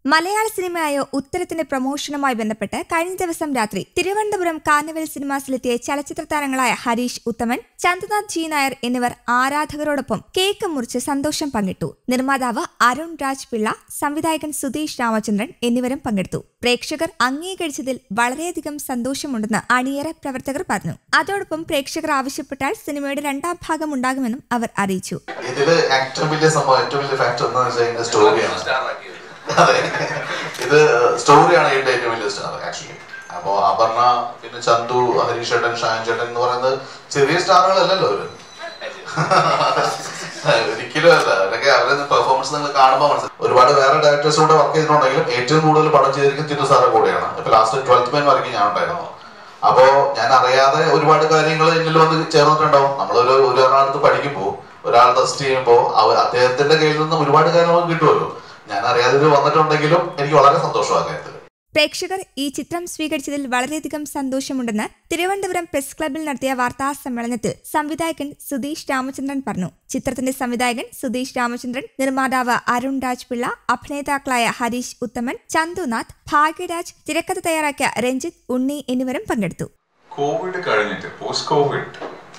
മലയാള സിനിമയായ ഉത്തരത്തിന്റെ പ്രൊമോഷനുമായി ബന്ധപ്പെട്ട് കഴിഞ്ഞ ദിവസം രാത്രി തിരുവനന്തപുരം കാർണിവൽ സിനിമാസിലെത്തിയ ചലച്ചിത്ര താരങ്ങളായ ഹരീഷ് ഉത്തമൻ ചന്ദ്രനാഥ് ജി നായർ എന്നിവർ ആരാധകരോടൊപ്പം കേക്ക് മുറിച്ച് സന്തോഷം പങ്കിട്ടു നിർമ്മാതാവ് അരുൺ രാജ് പിള്ള സംവിധായകൻ സുധീഷ് രാമചന്ദ്രൻ എന്നിവരും പങ്കെടുത്തു പ്രേക്ഷകർ അംഗീകരിച്ചതിൽ വളരെയധികം സന്തോഷമുണ്ടെന്ന് അണിയറ പ്രവർത്തകർ പറഞ്ഞു അതോടൊപ്പം പ്രേക്ഷകർ ആവശ്യപ്പെട്ടാൽ സിനിമയുടെ രണ്ടാം ഭാഗം ഉണ്ടാകുമെന്നും അവർ അറിയിച്ചു ഇതില് ഏറ്റവും വലിയ സംഭവം ഏറ്റവും വലിയ ഫാക്ടർ എന്ന് വെച്ചാൽ ഇതിന്റെ സ്റ്റോറിയാണ് അതെ ഇത് സ്റ്റോറിയാണ് ഇതിന്റെ ഏറ്റവും വലിയ സ്റ്റാർ ആക്ച്വലി അപ്പോ അപർണ പിന്നെ ചന്തു ഹരീഷ് ചേട്ടൻ ഷാൻ ചേട്ടൻ എന്ന് പറയുന്നത് ചെറിയ സ്റ്റാറുകളല്ലല്ലോ അവര് ഒരിക്കലും അല്ല അവരൊക്കെ അവരുടെ പെർഫോമൻസ് നിങ്ങൾ കാണുമ്പോൾ മനസ്സിലാവും ഒരുപാട് വേറെ ഡയറക്ടേഴ്സ് കൂടെ വർക്ക് ചെയ്തിട്ടുണ്ടെങ്കിലും ഏറ്റവും കൂടുതൽ പടം ചെയ്തിരിക്കുന്നത് ചിന്തു സാറ് കൂടെയാണ് ഇപ്പൊ ലാസ്റ്റ് ട്വൽത്ത് മാൻ വരയ്ക്ക് ഞാൻ ഉണ്ടായിരുന്നു അപ്പോ ഞാൻ അറിയാതെ ഒരുപാട് കാര്യങ്ങൾ എന്നിൽ വന്ന് ചേർന്നിട്ടുണ്ടാവും നമ്മളൊരു ഒരു ഒരാളത്ത് പഠിക്കുമ്പോൾ ഒരാൾ ടെസ്റ്റ് ചെയ്യുമ്പോൾ അവ- അദ്ദേഹത്തിന്റെ കയ്യിൽ നിന്നും ഒരുപാട് കാര്യങ്ങൾ കിട്ടുമല്ലോ ഞാൻ അറിയാതെ ഇത് വന്നിട്ടുണ്ടെങ്കിലും എനിക്ക് വളരെ സന്തോഷമാണ് കാര്യത്തിൽ പ്രേക്ഷകർ ഈ ചിത്രം സ്വീകരിച്ചതിൽ വളരെയധികം സന്തോഷമുണ്ടെന്ന് തിരുവനന്തപുരം പ്രസ് ക്ലബിൽ നടത്തിയ വാർത്താ സമ്മേളനത്തിൽ സംവിധായകൻ സുധീഷ് രാമചന്ദ്രൻ പറഞ്ഞു ചിത്രത്തിന്റെ സംവിധായകൻ സുധീഷ് രാമചന്ദ്രൻ നിർമ്മാതാവ് അരുൺ രാജ് പിള്ള അഭിനേതാക്കളായ ഹരീഷ് ഉത്തമൻ ചന്തുനാഥ് ഭാഗ്യരാജ് തിരക്കഥ തയ്യാറാക്കിയ രഞ്ജിത്ത് ഉണ്ണി എന്നിവരും പങ്കെടുത്തു കോവിഡ് കഴിഞ്ഞിട്ട് പോസ്റ്റ് കോവിഡ്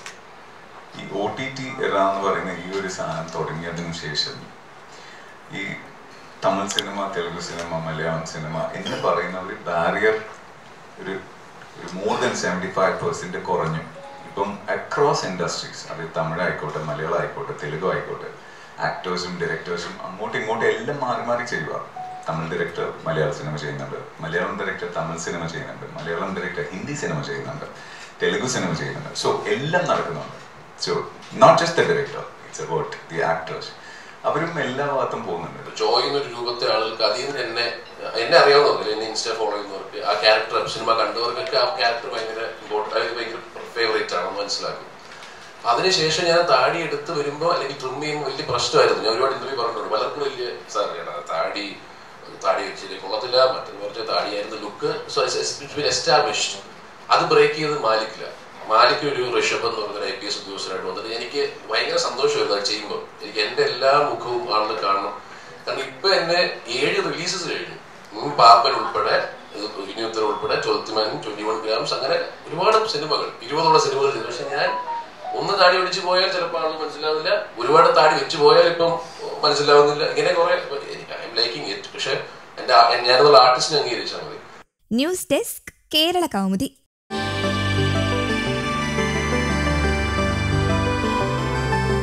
ഈ ഒ ടി ടി എറ എന്ന് പറയുന്ന ഈ ഒരു സാധനം തുടങ്ങിയതിനു ശേഷം ഈ Tamil cinema Telugu cinema Malayalam cinema എന്ന് പറയുന്ന ഒരു ബാരിയർ ഒരു ഒരു more than seventy five percent കുറഞ്ഞു ഇപ്പം അക്രോസ് ഇൻഡസ്ട്രീസ് അത് തമിഴ് ആയിക്കോട്ടെ മലയാളം ആയിക്കോട്ടെ തെലുഗു ആയിക്കോട്ടെ ആക്ടേഴ്സും ഡയറക്ടേഴ്സും അങ്ങോട്ടും ഇങ്ങോട്ടും എല്ലാം മാറി മാറി ചെയ്യുക തമിഴ് ഡയറക്ടർ മലയാള സിനിമ ചെയ്യുന്നുണ്ട് മലയാളം ഡയറക്ടർ തമിഴ് സിനിമ ചെയ്യുന്നുണ്ട് മലയാളം ഡയറക്ടർ ഹിന്ദി സിനിമ ചെയ്യുന്നുണ്ട് തെലുഗു സിനിമ ചെയ്യുന്നുണ്ട് സോ എല്ലാം നടക്കുന്നുണ്ട് so not just the director it's about the actors അവരും എല്ലാ ഭാഗത്തും പോകുന്നുണ്ട് ജോയ് എന്നൊരു രൂപത്തെ ആളുകൾക്ക് അതിൽ നിന്ന് എന്നെ എന്നെ അറിയാവുന്നവർക്ക് എന്നെ ഇൻസ്റ്റ ഫോളോ ചെയ്യുന്നവർക്ക് ആ ക്യാരക്ടർ സിനിമ കണ്ടവർക്കൊക്കെ ആ ക്യാരക്ടർ ഭയങ്കര ഇമ്പോർട്ടൻ്റ് ഭയങ്കര ഫേവറേറ്റ് ആണെന്ന് മനസ്സിലാക്കും അതിനുശേഷം ഞാൻ താടി എടുത്ത് വരുമ്പോൾ അല്ലെങ്കിൽ ട്രിം ചെയ്യുമ്പോൾ വലിയ പ്രശ്നമായിരുന്നു ഞാൻ ഒരുപാട് ഇന്റർവ്യൂ പറഞ്ഞിട്ടുണ്ട് പലർക്കും വലിയ സാർ താടി താടി വെച്ചില്ല കൊള്ളത്തില്ല മറ്റൊരു കുറച്ച് താടിയായിരുന്നു ലുക്ക് സോ എസ്റ്റാബ്ലിഷ്ഡ് അത് ബ്രേക്ക് ചെയ്ത് മാലിക്കില്ല മാലിക് ഒരു ഋഷഭ് എന്ന് പറഞ്ഞ ഐ പി എസ് ഉദ്യോഗസ്ഥനായിട്ട് വന്നിട്ട് എനിക്ക് ഭയങ്കര സന്തോഷമായിരുന്നു അത് ചെയ്യുമ്പോൾ എനിക്ക് എൻ്റെ എല്ലാ മുഖവും ആളുകൾ കാണണം കാരണം ഇപ്പൊ എന്നെ ഏഴ് റിലീസസ് കഴിഞ്ഞു ഉം, പാപ്പൻ ഉൾപ്പെടെ ഇനിയുത്തര ഉൾപ്പെടെ ട്വൽത്ത് ട്വന്റി വൺ ഗ്രാംസ് അങ്ങനെ ഒരുപാട് സിനിമകൾ ഇരുപതോളം സിനിമകൾ ചെയ്തു പക്ഷെ ഞാൻ ഒന്ന് താടി ഒടിച്ചു പോയാൽ ചിലപ്പോൾ ആളുകൾ മനസ്സിലാവില്ല ഒരുപാട് താടി വെച്ച് പോയാൽ ഇപ്പം മനസ്സിലാവുന്നില്ല ഇങ്ങനെ കുറെ ഐ എം ലൈക്കിങ് ഇറ്റ് പക്ഷെ എന്റെ ഞാനെന്നുള്ള ആർട്ടിസ്റ്റിനെ അംഗീകരിച്ചാൽ മതി ന്യൂസ് ഡെസ്ക് കേരള കൗമുദി